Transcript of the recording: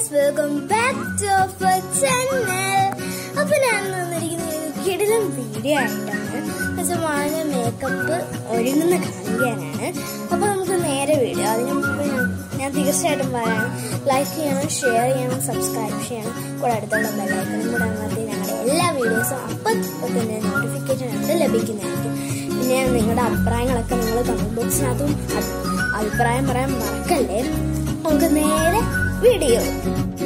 guys welcome back to our channel അപ്പൊ ഞാൻ വന്നിരിക്കുന്നത് ഒരു കിടിലം വീഡിയോ ആയിട്ടാണ് പക്ഷെ വളരെ മേക്കപ്പ് ഒരുങ്ങുന്ന കാണിക്കാനാണ് അപ്പൊ നമുക്ക് നേരെ വീഡിയോ അതിന് മുമ്പ് ഞാൻ ഞാൻ തീർച്ചയായിട്ടും പറയാം ലൈക്ക് ചെയ്യണം ഷെയർ ചെയ്യണം സബ്സ്ക്രൈബ് ചെയ്യണം കൂടെ അടുത്തുള്ള ബെല്ലൈക്കനും കൂടെ അമർത്തി ഞങ്ങളുടെ എല്ലാ വീഡിയോസും അപ്പം തന്നെ നോട്ടിഫിക്കേഷൻ ഉണ്ട് ലഭിക്കുന്നതായിരിക്കും പിന്നെ നിങ്ങളുടെ അഭിപ്രായങ്ങളൊക്കെ നിങ്ങൾ കമന്റ് ബോക്സിനകത്തും അ- അഭിപ്രായം പറയാൻ മറക്കല്ലേ നമുക്ക് നേരെ വീഡിയോ